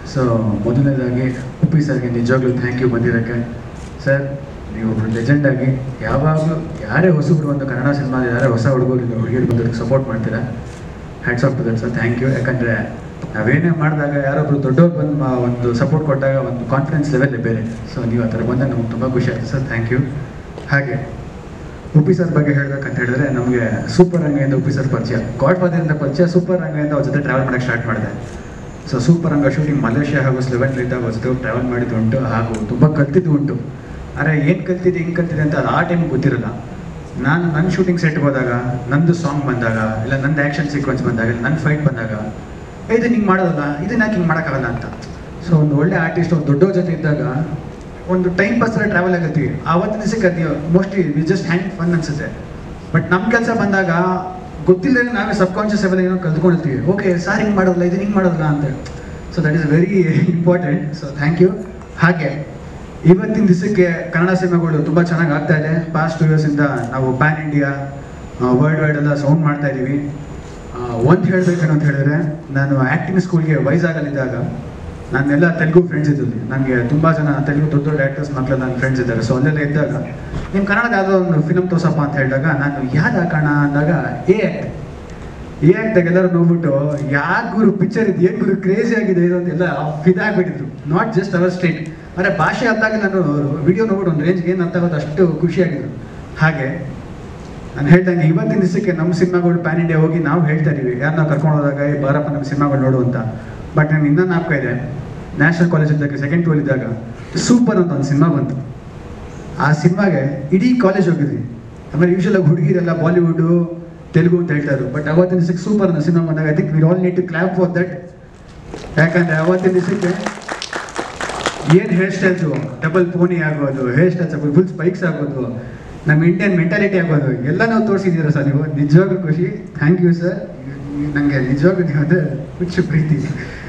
so ಮೊದಲನೇದಾಗಿ ಉಪ್ಪಿ ಸರ್ಗೆ ನಿಜವಾಗ್ಲೂ ಥ್ಯಾಂಕ್ ಯು ಬಂದಿರೋಕ್ಕೆ ಸರ್ ನೀವು ಒಬ್ರು ಲೆಜೆಂಡ್ ಆಗಿ ಯಾವಾಗಲೂ ಯಾರೇ ಹೊಸಬ್ರು ಒಂದು ಕನ್ನಡ ಸಿನಿಮಾ ಯಾರೇ ಹೊಸ ಹುಡುಗರು ಹುಡುಗಿರು ಬಂದವ್ರಿಗೆ ಸಪೋರ್ಟ್ ಮಾಡ್ತೀರಾ hats off to that sir thank you ಯಾಕಂದರೆ ನಾವೇನೇ ಮಾಡಿದಾಗ ಯಾರೊಬ್ರು ದೊಡ್ಡವ್ರು ಬಂದು ಮಾ- ಒಂದು ಸಪೋರ್ಟ್ ಕೊಟ್ಟಾಗ ಒಂದು ಕಾನ್ಫಿಡೆನ್ಸ್ ಲೆವೆಲ್ ಬೇರೆ ಸೊ ನೀವು ಆ ಥರ ಬಂದಾಗ ನಮ್ಗೆ ತುಂಬ ಖುಷಿ ಆಯ್ತು ಸರ್ ಥ್ಯಾಂಕ್ ಯು ಹಾಗೆ ಉಪ್ಪಿ ಸರ್ ಬಗ್ಗೆ ಹೇಳ್ಬೇಕಂತ ಹೇಳಿದ್ರೆ ನಮಗೆ ಸೂಪರ್ ರಂಗದಿಂದ ಉಪ್ಪಿ ಸರ್ ಪರಿಚಯ ಗಾಡ್ ಫಾದರಿಂದ ಪರಿಚಯ ಸೂಪರ್ ರಂಗದಿಂದ ಅವ್ರ ಜೊತೆ ಟ್ರಾವೆಲ್ ಮಾಡೋಕ್ಕೆ ಸ್ಟಾರ್ಟ್ ಮಾಡಿದೆ so super Ranga shooting Malaysia ಹಾಗೂ ಸ್ಲೆವೆನ್ಲಿದ್ದಾಗ ಅವ್ರ ಜೊತೆ ಟ್ರಾವೆಲ್ ಮಾಡಿದ್ದು ಉಂಟು ಹಾಗೂ ತುಂಬ ಕಲ್ತಿದ್ದು ಉಂಟು ಅರೆ ಏನು ಕಲ್ತಿದ್ದೆ ಹೆಂಗೆ ಕಲ್ತಿದ್ದೆ ಅಂತ ಅದು ಆ ಟೈಮ್ ಗೊತ್ತಿರಲ್ಲ ನಾನು ನನ್ನ ಶೂಟಿಂಗ್ ಸೆಟ್ ಹೋದಾಗ ನಂದು ಸಾಂಗ್ ಬಂದಾಗ ಇಲ್ಲ ನಂದು ಆ್ಯಕ್ಷನ್ ಸೀಕ್ವೆನ್ಸ್ ಬಂದಾಗ ಇಲ್ಲ ನನ್ನ ಫೈಟ್ ಬಂದಾಗ "ಏ, ಇದು ಹಿಂಗೆ ಮಾಡೋದಲ್ಲ ಇದನ್ನ ಯಾಕೆ ಹಿಂಗೆ ಮಾಡೋಕ್ಕಾಗಲ್ಲ ಅಂತ ಸೊ ಒಂದು ಒಳ್ಳೆ ಆರ್ಟಿಸ್ಟ್ ಒಂದು ದೊಡ್ಡವ್ರ ಜೊತೆ ಇದ್ದಾಗ ಒಂದು ಟೈಮ್ ಪಾಸ್ ಥರ ಟ್ರಾವೆಲ್ ಆಗತ್ತೀವಿ ಆವತ್ತಿನ ದಿವಸಕ್ಕೆ ಅದು mostly we just had fun ಅನ್ಸುತ್ತೆ ಬಟ್ ನಮ್ಮ ಕೆಲಸ ಬಂದಾಗ ಗೊತ್ತಿಲ್ಲದೆ ನಾವೇ ಸಬ್ ಕಾನ್ಷಿಯಸ್ ಲೆವೆಲ್ ಏನೋ ಕಲ್ತ್ಕೊಂಡಿರ್ತೀವಿ ಓಕೆ ಸಾರ್ ಹಿಂಗೆ ಮಾಡೋದಿಲ್ಲ ಇದು ಹಿಂಗೆ ಮಾಡೋದಿಲ್ಲ ಅಂತ so that is very important so thank you ಹಾಗೆ ಇವತ್ತಿನ ದಿವಸಕ್ಕೆ ಕನ್ನಡ ಸಿನಿಮಾಗಳು ತುಂಬ ಚೆನ್ನಾಗಿ ಆಗ್ತಾ ಇದೆ ಪಾಸ್ಟ್ ಟು ಇಯರ್ಸಿಂದ ನಾವು ಪ್ಯಾನ್ ಇಂಡಿಯಾ ವರ್ಲ್ಡ್ ವೈಡ್ ಎಲ್ಲ ಸೌಂಡ್ ಮಾಡ್ತಾ ಇದ್ದೀವಿ ಒಂದು ಹೇಳ್ಬೇಕೇನು ಅಂತ ಹೇಳಿದ್ರೆ ನಾನು ಆ್ಯಕ್ಟಿಂಗ್ ಸ್ಕೂಲ್ಗೆ ವೈಜಾಗಲ್ಲಿದ್ದಾಗ ನನ್ನೆಲ್ಲ ತೆಲುಗು ಫ್ರೆಂಡ್ಸ್ ಇದ್ದಲ್ಲಿ ನನಗೆ ತುಂಬ ಜನ ತೆಲುಗು ದೊಡ್ಡ ದೊಡ್ಡ ಆ್ಯಕ್ಟರ್ಸ್ ಮಕ್ಕಳು ನನ್ನ ಫ್ರೆಂಡ್ಸ್ ಇದ್ದಾರೆ ಸೊ ಅಲ್ಲೆಲ್ಲ ಇದ್ದಾಗ ನಿಮ್ಮ ಕನ್ನಡದ ಯಾವುದೋ ಒಂದು ಫಿಲಮ್ ತೋರ್ಸಪ್ಪ ಅಂತ ಹೇಳಿದಾಗ ನಾನು ಯಾವ್ದು ಹಾಕೋಣ ಅಂದಾಗ ಎ ಆ್ಯಕ್ಟ್ ಎ ಆ್ಯಕ್ಟಾಗ ಎಲ್ಲರೂ ನೋಡ್ಬಿಟ್ಟು ಯಾಕೆ ಗುರು ಪಿಕ್ಚರ್ ಇದು ಏನು ಗುರು ಕ್ರೇಜಿ ಆಗಿದೆ ಇದು ಅಂತೆಲ್ಲ ಫಿದಾಗ್ಬಿಟ್ಟಿದ್ರು ನಾಟ್ ಜಸ್ಟ್ ಅವರ್ ಸ್ಟೇಟ್ ಅಂದರೆ ಭಾಷೆ ಅರ್ಥ ನಾನು ವಿಡಿಯೋ ನೋಡ್ಬಿಟ್ಟು ಒಂದು ರೇಂಜ್ಗೆ ಏನು ಅರ್ಥ ಆಗೋದು ಅಷ್ಟು ಖುಷಿಯಾಗಿದ್ರು ಹಾಗೆ ನಾನು ಹೇಳ್ದಂಗೆ ಇವತ್ತಿನ ದಿವಸಕ್ಕೆ ನಮ್ಮ ಸಿನಿಮಾಗಳು ಪ್ಯಾನ್ ಇಂಡಿಯಾ ಹೋಗಿ ನಾವು ಹೇಳ್ತಾ ಇದೀವಿ ಯಾರನ್ನ ಕರ್ಕೊಂಡು ಹೋದಾಗ "ಏ, ಬಾರಪ್ಪ ನಮ್ಮ ಸಿನಿಮಾಗಳು ನೋಡು ಅಂತ ಬಟ್ ನಂಗೆ ಇನ್ನೂ ನಾಲ್ಕು ಇದೆ ನ್ಯಾಷನಲ್ ಕಾಲೇಜ್ ಇದ್ದಾಗ ಸೆಕೆಂಡ್ ಟೂಲ್ ಇದ್ದಾಗ ಸೂಪರ್ ಅಂತ ಒಂದು ಸಿನಿಮಾ ಬಂತು ಆ ಸಿನಿಮಾಗೆ ಇಡೀ ಕಾಲೇಜ್ ಹೋಗಿದ್ವಿ ಆಮೇಲೆ ಯೂಶಲ್ ಆಗಿ ಹುಡುಗಿರೆಲ್ಲ ಬಾಲಿವುಡ್ ತೆಲುಗು ಅಂತ ಹೇಳ್ತಾರೆ ಬಟ್ ಅವತ್ತಿನ ದಿವಸಕ್ಕೆ ಸೂಪರ್ ಅನ್ನೋ ಸಿನಿಮಾ ಬಂದಾಗ I think we all need to clap for that ಯಾಕಂದ್ರೆ ಅವತ್ತಿನ ದಿವಸಕ್ಕೆ ಏನು ಹೇರ್ ಸ್ಟೈಲ್ಸು ಡಬಲ್ ಪೋನಿ ಆಗೋದು ಹೇರ್ ಸ್ಟೈಲ್ಸ್ ಆಗೋದು ಫುಲ್ ಸ್ಪೈಕ್ಸ್ ಆಗೋದು ನಮ್ಮ ಇಂಡಿಯನ್ ಮೆಂಟಾಲಿಟಿ ಆಗೋದು ಎಲ್ಲ ನಾವು ತೋರಿಸಿದ್ದೀರಾ ಸರ್ ನೀವು ನಿಜವಾಗ್ಲೂ ಖುಷಿ ಥ್ಯಾಂಕ್ ಯು ಸರ್ ನನಗೆ ನಿಜವಾಗ್ಲೂ ನೀವು ಅದೇ ಹುಚ್ಚು ಪ್ರೀತಿ